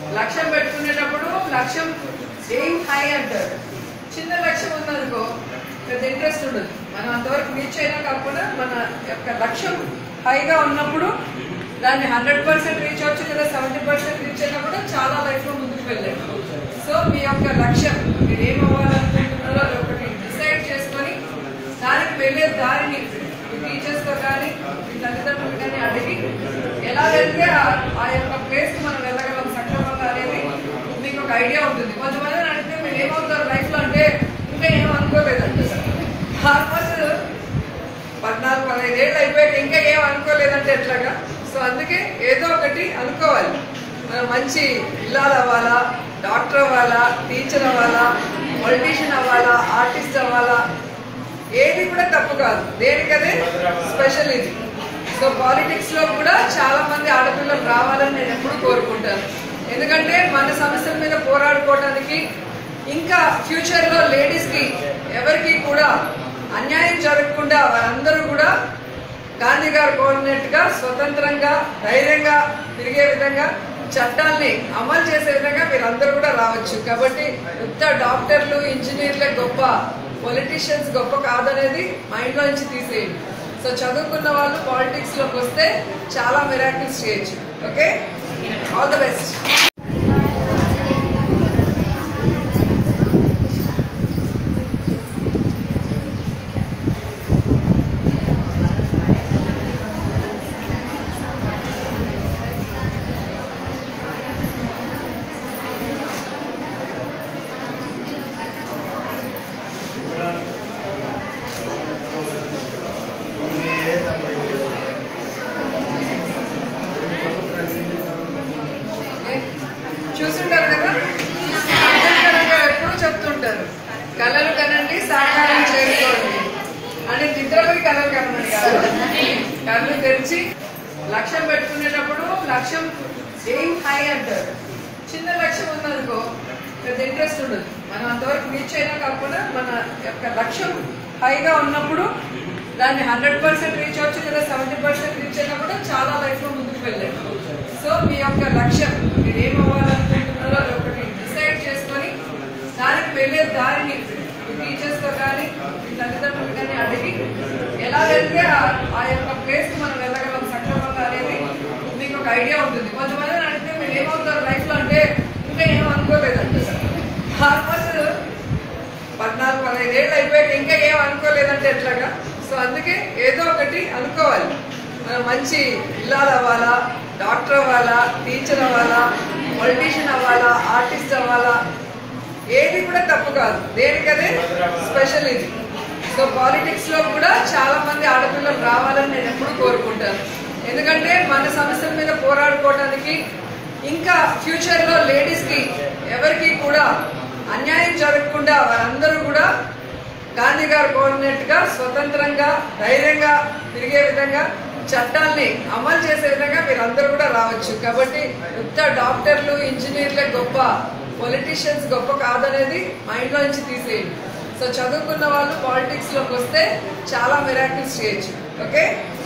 లక్ష్యం పెట్టుకునేటప్పుడు లక్ష్యం ఏం హై అంటారు చిన్న లక్ష్యం ఉందనుకో పెద్ద ఇంట్రెస్ట్ ఉండదు మనం అంతవరకు రీచ్ అయినా కాకుండా మన యొక్క లక్ష్యం హైగా ఉన్నప్పుడు దాన్ని హండ్రెడ్ పర్సెంట్ రీచ్ అవచ్చు లేదా సెవెంటీ పర్సెంట్ రీచ్ అయినా కూడా చాలా లైఫ్ లో ముందుకు వెళ్ళారు సో మీ యొక్క లక్ష్యం మీరు ఏం అవ్వాలనుకుంటున్నారో అది ఒకటి డిసైడ్ చేసుకొని దానికి వెళ్ళే దారిని మీ టీచర్స్ తో కానీ మీ తల్లిదండ్రులు కానీ అడిగి ఎలా వెళ్తే ఆ- ఆ యొక్క ప్లేస్ కి మనం వెళ్ళగలం సక్రమంగా అనేది మీకు ఒక ఐడియా ఉంటుంది కొంతమంది అడిగితే మీరు ఏమవుతారు లైఫ్ లో అంటే ఇంకా ఏం అనుకోలేదండి ఆల్మోస్ట్ పద్నాలుగు పదహైదు ఏళ్ళు అయిపోయాక ఇంకా ఏం అనుకోలేదంటే ఎట్లాగా సో అందుకే ఏదో ఒకటి అనుకోవాలి మనం మంచి ఇల్లాలు అవ్వాలా డాక్టర్ అవ్వాలా టీచర్ అవ్వాలా పొలిటీషియన్ అవ్వాలా ఆర్టిస్ట్ అవ్వాలా ఏది కూడా తప్పు కాదు దేనికదే స్పెషల్ ఇది సో పాలిటిక్స్ లో కూడా చాలా మంది ఆడపిల్లలు రావాలని నేను ఎప్పుడు కోరుకుంటాను ఎందుకంటే మన సమస్యల మీద పోరాడుకోవడానికి ఇంకా ఫ్యూచర్ లో లేడీస్ కి ఎవరికి కూడా అన్యాయం జరగకుండా వారందరూ కూడా గాంధీ గారు కోరినట్టుగా స్వతంత్రంగా ధైర్యంగా తిరిగే విధంగా చట్టాల్ని అమలు చేసే విధంగా మీరందరూ కూడా రావచ్చు కాబట్టి ఉత్త డాక్టర్లు ఇంజనీర్లే గొప్ప పొలిటీషియన్స్ గొప్ప కాదనేది మైండ్ లో నుంచి తీసేయండి సో చదువుకున్న వాళ్ళు పాలిటిక్స్ లోకి వస్తే చాలా మిరాకిల్స్ చేయొచ్చు ఓకే ఆల్ ద బెస్ట్ చూస్తుంటారు కదా అంబేద్కర్ గారు ఎప్పుడు చెప్తుంటారు కళలు కనండి సాకారం చేసుకోండి అంటే నిద్రపోయి కళలు కనండి కాదు కళ్ళు తెరిచి లక్ష్యం పెట్టుకునేటప్పుడు లక్ష్యం ఏం హై అంటారు చిన్న లక్ష్యం ఉందనుకో పెద్ద ఇంట్రెస్ట్ ఉండదు మనం అంతవరకు రీచ్ అయినా కాకుండా మన యొక్క లక్ష్యం హైగా ఉన్నప్పుడు దాన్ని హండ్రెడ్ పర్సెంట్ రీచ్ అవచ్చు లేదా సెవెంటీ పర్సెంట్ రీచ్ అయినా కూడా చాలా లైఫ్ లో ముందుకు వెళ్ళారు సో మీ యొక్క లక్ష్యం మీరు ఏం అవ్వాలనుకుంటున్నారో అది ఒకటి డిసైడ్ చేసుకొని దానికి వెళ్ళే దారిని మీ టీచర్స్ తో కానీ మీ తల్లిదండ్రులు కానీ అడిగి ఎలా వెళ్తే ఆ- ఆ యొక్క ప్లేస్ కి మనం వెళ్ళగలం సక్రమంగా అనేది మీకు ఒక ఐడియా ఉంటుంది కొంతమంది అడిగితే మీరు ఏమవుతారు లైఫ్ లో అంటే ఇంకా ఏం అనుకోలేదండి ఆల్మోస్ట్ పద్నాలుగు పదహైదు ఏళ్ళు అయిపోయాక ఇంకా ఏం అనుకోలేదంటే ఎట్లాగా సో అందుకే ఏదో ఒకటి అనుకోవాలి మనం మంచి ఇల్లాలు అవ్వాలా డాక్టర్ అవ్వాలా టీచర్ అవ్వాలా పొలిటీషియన్ అవ్వాలా ఆర్టిస్ట్ అవ్వాలా ఏది కూడా తప్పు కాదు దేనికదే స్పెషల్ ఇది సో పాలిటిక్స్ లో కూడా చాలా మంది ఆడపిల్లలు రావాలని నేను ఎప్పుడు కోరుకుంటాను ఎందుకంటే మన సమస్యల మీద పోరాడుకోవడానికి ఇంకా ఫ్యూచర్ లో లేడీస్ కి ఎవరికి కూడా అన్యాయం జరగకుండా వారందరూ కూడా గాంధీ గారు కోరినట్టుగా స్వతంత్రంగా ధైర్యంగా తిరిగే విధంగా చట్టాల్ని అమలు చేసే విధంగా మీరందరూ కూడా రావచ్చు కాబట్టి ఉత్త డాక్టర్లు ఇంజనీర్లే గొప్ప పొలిటీషియన్స్ గొప్ప కాదనేది మైండ్ లో నుంచి తీసేయండి సో చదువుకున్న వాళ్ళు పాలిటిక్స్ లోకి వస్తే చాలా మిరాకిల్స్ చేయొచ్చు ఓకే